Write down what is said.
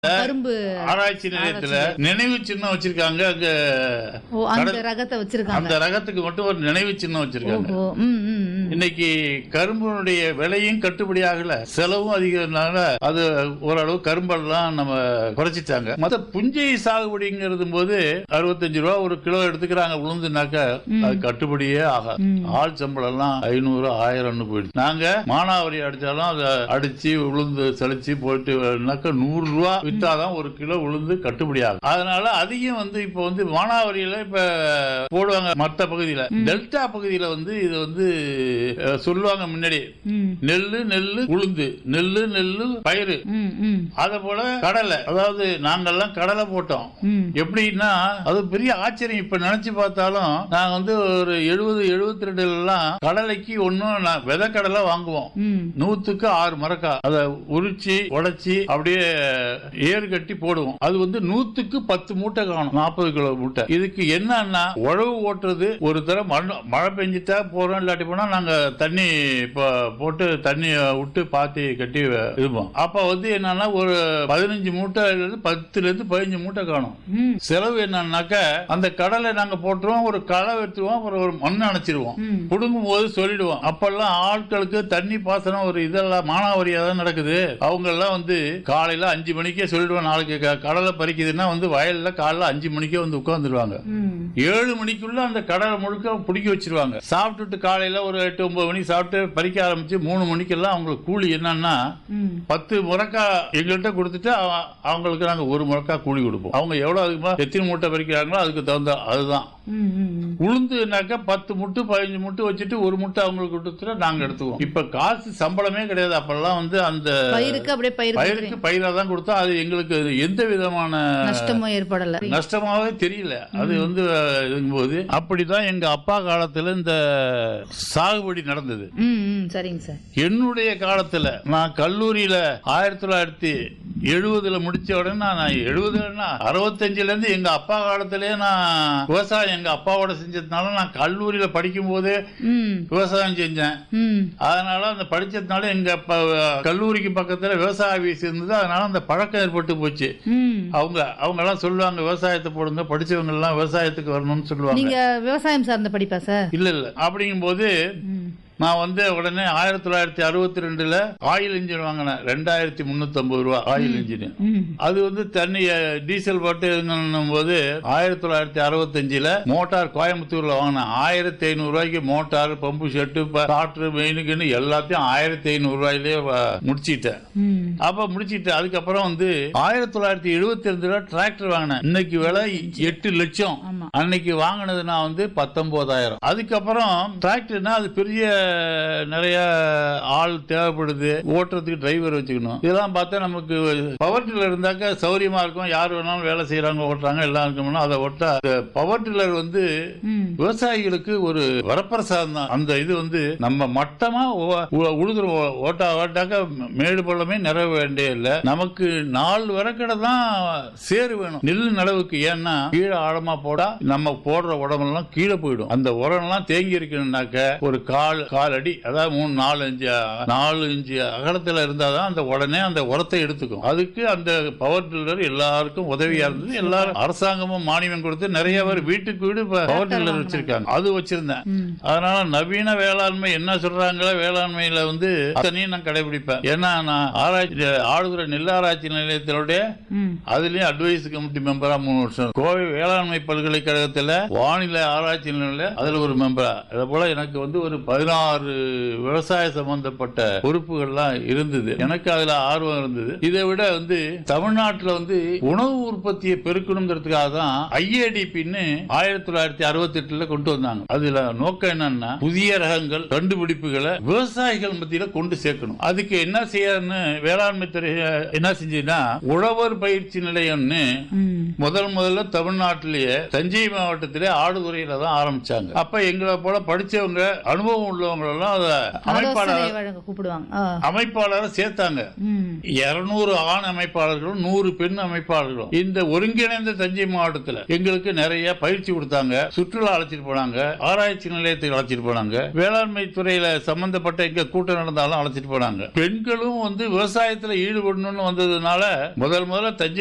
கரும்பு ஆராய்ச்சி நிலையத்துல நினைவு சின்னம் வச்சிருக்காங்க அங்க ஓ அந்த ரகத்தை வச்சிருக்காங்க அந்த ரகத்துக்கு மட்டும் ஒரு நினைவு சின்னம் வச்சிருக்காங்க ஓஹோ ம் ம் ம் இன்னைக்கு கரும்புனுடைய விலையும் கட்டுப்படி ஆகல செலவும் அதிகம்னால அது ஓரளவு கரும்பெல்லாம் நம்ம குறைச்சிட்டாங்க மத்த புஞ்சை சாகுபடிங்கிறது போது அறுபத்தஞ்சு ரூபா ஒரு கிலோ எடுத்துக்கிறாங்க உளுந்துனாக்க அது கட்டுப்படியே ஆக ஆள் சம்பளம் எல்லாம் ஐநூறு ஆயிரம்னு போயிடுச்சு நாங்க மானாவரி அடிச்சாலும் அதை அடிச்சு உளுந்து செழிச்சு போயிட்டு நூறு ரூபா வித்தாதான் ஒரு கிலோ உளுந்து கட்டுப்படி ஆகும் அதனால அதிகம் வந்து இப்ப வந்து மானாவரியில இப்ப போடுவாங்க மத்த பகுதியில டெல்டா பகுதியில வந்து இது வந்து அஹ், சொல்லுவாங்க முன்னாடி ம் நெல்லு நெல்லு உளுந்து நெல்லு நெல்லு பயிறு ம் ம் அத போல கடலை அதாவது நாங்கெல்லாம் கடலை போட்டோம் ம் எப்படின்னா அது பெரிய ஆச்சரியம் இப்ப நினைச்சு பார்த்தாலும் நாங்க வந்து ஒரு எழுபது எழுபத்தி ரெண்டுல எல்லாம் கடலைக்கு ஒன்னும் விதை கடலை வாங்குவோம் ம் நூத்துக்கு ஆறு மரக்கா அதை உரிச்சு உடைச்சி அப்படியே ஏறு கட்டி போடுவோம் அது வந்து நூத்துக்கு பத்து மூட்டை காணும் நாற்பது கிலோ மூட்டை இதுக்கு என்னன்னா உழவு ஓட்டுறது ஒரு தடவை மழை மழை பெஞ்சிட்டா போறோம் இல்லாட்டி போனா நாங்க தண்ணி இப்போ போட்டு தண்ணி விட்டு பாத்தி கட்டி இருப்போம் அப்ப வந்து என்னன்னா ஒரு பதினஞ்சு மூட்டை இருந்து பத்துல இருந்து பதினஞ்சு மூட்டை காணும் ம் செலவு என்னன்னாக்க அந்த கடலை நாங்க போட்டுருவோம் ஒரு களை எடுத்துருவோம் அப்புறம் ஒரு மண் அணைச்சிருவோம் ம் புடுங்கும் போது சொல்லிடுவோம் அப்பெல்லாம் ஆட்களுக்கு தண்ணி பாசனம் ஒரு இதெல்லாம் மானாவாரியா தான் நடக்குது அவங்க எல்லாம் வந்து காலையில அஞ்சு மணிக்கே சொல்லிடுவோம் நாளைக்கு க- கடலை பறிக்குதுன்னா வந்து வயல்ல காலைல அஞ்சு மணிக்கே வந்து உட்காந்துருவாங்க ம் ஏழு மணிக்குள்ள அந்த கடலை முழுக்க பிடிக்க வச்சிருவாங்க சாப்பிட்டுட்டு காலையில ஒரு எட்டு ஒன்பது மணிக்கு சாப்பிட்டு பறிக்க ஆரம்பிச்சு மூணு மணிக்கெல்லாம் அவங்களுக்கு கூலி என்னன்னா ம் பத்து முறக்கா எங்கள்கிட்ட கொடுத்துட்டு அவ- அவங்களுக்கு நாங்க ஒரு முறக்கா கூலி கொடுப்போம் அவங்க எவ்வளவு அதிகமா எத்தனை மூட்டை பறிக்கிறாங்களோ அதுக்கு தகுந்த அதுதான் ம் ம் உளுந்துனாக்க பத்து முட்டு பதினஞ்சு முட்டு வச்சுட்டு ஒரு முட்டை அவங்களுக்கு கொடுத்துட்டா நாங்க எடுத்துக்குவோம் இப்ப காசு சம்பளமே கிடையாது அப்பெல்லாம் வந்து அந்த பயிருக்கு அப்படியே பயிர் பயிருக்கு பயிரா தான் கொடுத்தா அது எங்களுக்கு எந்த விதமான நஷ்டமும் ஏற்படல நஷ்டமாவே தெரியல அது வந்து அஹ், இருக்கும்போது அப்படிதான் எங்க அப்பா காலத்துல இந்த சாகுபடி நடந்தது ம் ம் சரிங்க சார் என்னுடைய காலத்துல நான் கல்லூரியில ஆயிரத்தி தொள்ளாயிரத்தி எழுபதுல முடிச்ச உடனே நான் எழுபதுலன்னா அறுபத்தஞ்சுல இருந்து எங்க அப்பா காலத்திலேயே நான் விவசாயம் எங்க அப்பாவோட செஞ்சதுனால நான் கல்லூரியில படிக்கும் போதே ம் விவசாயம் செஞ்சேன் ம் அதனால அந்த படிச்சதுனால எங்க ப- கல்லூரிக்கு பக்கத்துல விவசாய ஆபீஸ் இருந்தது அதனால அந்த பழக்கம் ஏற்பட்டு போச்சு ம் அவங்க அவங்க எல்லாம் சொல்லுவாங்க விவசாயத்தை போடுங்க படிச்சவங்க எல்லாம் விவசாயத்துக்கு வரணும்னு சொல்லுவாங்க நீங்க விவசாயம் சார்ந்த படிப்பா சார் இல்ல இல்ல அப்படிங்கும்போது ம் நான் வந்து உடனே ஆயிரத்தி தொள்ளாயிரத்தி அறுபத்தி ரெண்டுல ஆயில் இன்ஜின் வாங்கினேன் ரெண்டாயிரத்தி முன்னூத்தி ஐம்பது ரூபா ஆயில் இன்ஜின் ம் அது வந்து தண்ணி அஹ், டீசல் போட்டு இதுங்கன்னும் போது ஆயிரத்தி தொள்ளாயிரத்தி அறுபத்தஞ்சுல மோட்டார் கோயம்புத்தூர்ல வாங்கினேன் ஆயிரத்தி ஐநூறு ரூபாய்க்கு மோட்டார் பம்பு செட்டு காற்று மெயினுக்குன்னு எல்லாத்தையும் ஆயிரத்தி ஐநூறு ரூபாயிலே வ- முடிச்சிட்டேன் ம் அப்ப முடிச்சிட்டு அதுக்கப்புறம் வந்து ஆயிரத்தி தொள்ளாயிரத்தி எழுபத்தி ரெண்டுல டிராக்டர் வாங்கினேன் இன்னைக்கு விலை எட்டு லட்சம் ஆமா அன்னைக்கு வாங்கினது நான் வந்து பத்தொன்பதாயிரம் அதுக்கப்புறம் டிராக்டர்னா அது பெரிய நிறைய ஆள் தேவைப்படுது ஓட்டுறதுக்கு டிரைவர் வச்சுக்கணும் இதெல்லாம் பார்த்தா நமக்கு பவர் டில்லர் இருந்தாக்க சௌரியமா இருக்கும் யார் வேணாலும் வேலை செய்யறாங்க ஓட்டுறாங்க எல்லாம் இருக்கணும்னா அதை ஓட்டா இந்த பவர் டில்லர் வந்து ம் விவசாயிகளுக்கு ஒரு வரப்பிரசாதம் தான் அந்த இது வந்து நம்ம மட்டமா உ- உ- உழுதுருவோம் ஓட்டா ஓட்டாக்க மேடு பள்ளமே நிறவ வேண்டிய இல்ல நமக்கு நாலு வரக்கடை தான் சேரு வேணும் நெல் நடவுக்கு ஏன்னா கீழே ஆழமா போடா நம்ம போடுற உடம்பெல்லாம் கீழே போயிடும் அந்த உரம்லாம் தேங்கி இருக்கணும்னாக்க ஒரு கால் கால் அடி அதாவது மூணு நாலு அஞ்சு அ- நாலு இஞ்சு அகலத்துல இருந்தாதான் அந்த உடனே அந்த உரத்தை எடுத்துக்கும் அதுக்கு அந்த பவர் டில்லர் எல்லாருக்கும் உதவியா இருந்தது எல்லாரும் அரசாங்கமும் மானியம் கொடுத்து நிறைய பேர் வீட்டுக்கு வீடு பவர் டில்லர் வச்சிருக்காங்க அது வச்சிருந்தேன் ம் அதனால நவீன வேளாண்மை என்ன சொல்றாங்களோ வேளாண்மையில வந்து அத்தனையும் நான் கடைபிடிப்பேன் ஏன்னா நான் ஆராய்ச்சி ஆளுதுறை நெல் ஆராய்ச்சி நிலையத்தினுடைய ம் அதுலயும் அட்வைஸ் கமிட்டி மெம்பரா மூணு வருஷம் கோவை வேளாண்மை பல்கலைக்கழகத்துல வானிலை ஆராய்ச்சி நிலையில அதுல ஒரு மெம்பரா அதே போல எனக்கு வந்து ஒரு பதினாறு விவசாய சம்பந்தப்பட்ட பொறுப்புகள்லாம் இருந்தது எனக்கு அதுல ஆர்வம் இருந்தது இதை விட வந்து தமிழ்நாட்டுல வந்து உணவு உற்பத்தியை பெருக்கணுங்கிறதுக்காக தான் ஐஏடிபின்னு ஆயிரத்தி தொள்ளாயிரத்தி அறுபத்தி எட்டுல கொண்டு வந்தாங்க அதுல நோக்கம் என்னன்னா புதிய ரகங்கள் கண்டுபிடிப்புகளை விவசாயிகள் மத்தியில கொண்டு சேர்க்கணும் அதுக்கு என்ன செய்யணும்னு வேளாண்மை துறை என்ன செஞ்சுன்னா உழவர் பயிற்சி நிலையம்னு ம் முதல் முதல்ல தமிழ்நாட்டிலேயே தஞ்சை மாவட்டத்திலே ஆடுதுறையில தான் ஆரம்பிச்சாங்க அப்ப எங்களை போல படிச்சவங்க அனுபவம் உள்ளவங்க எல்லாம் அதை ஆலோசனை அமைப்பாளர் வழங்க கூப்பிடுவாங்க ஆ. அமைப்பாளரை சேர்த்தாங்க ம் இருநூறு ஆண் அமைப்பாளர்களும் நூறு பெண் அமைப்பாளர்களும் இந்த ஒருங்கிணைந்த தஞ்சை மாவட்டத்தில் எங்களுக்கு நிறைய பயிற்சி கொடுத்தாங்க சுற்றுலா அழைச்சிட்டு போனாங்க ஆராய்ச்சி நிலையத்துக்கு அழைச்சிட்டு போனாங்க வேளாண்மை துறையில சம்பந்தப்பட்ட எங்க கூட்டம் நடந்தாலும் அழைச்சிட்டு போனாங்க பெண்களும் வந்து விவசாயத்துல ஈடுபடணும்னு வந்ததுனால முதல் முதல்ல தஞ்சை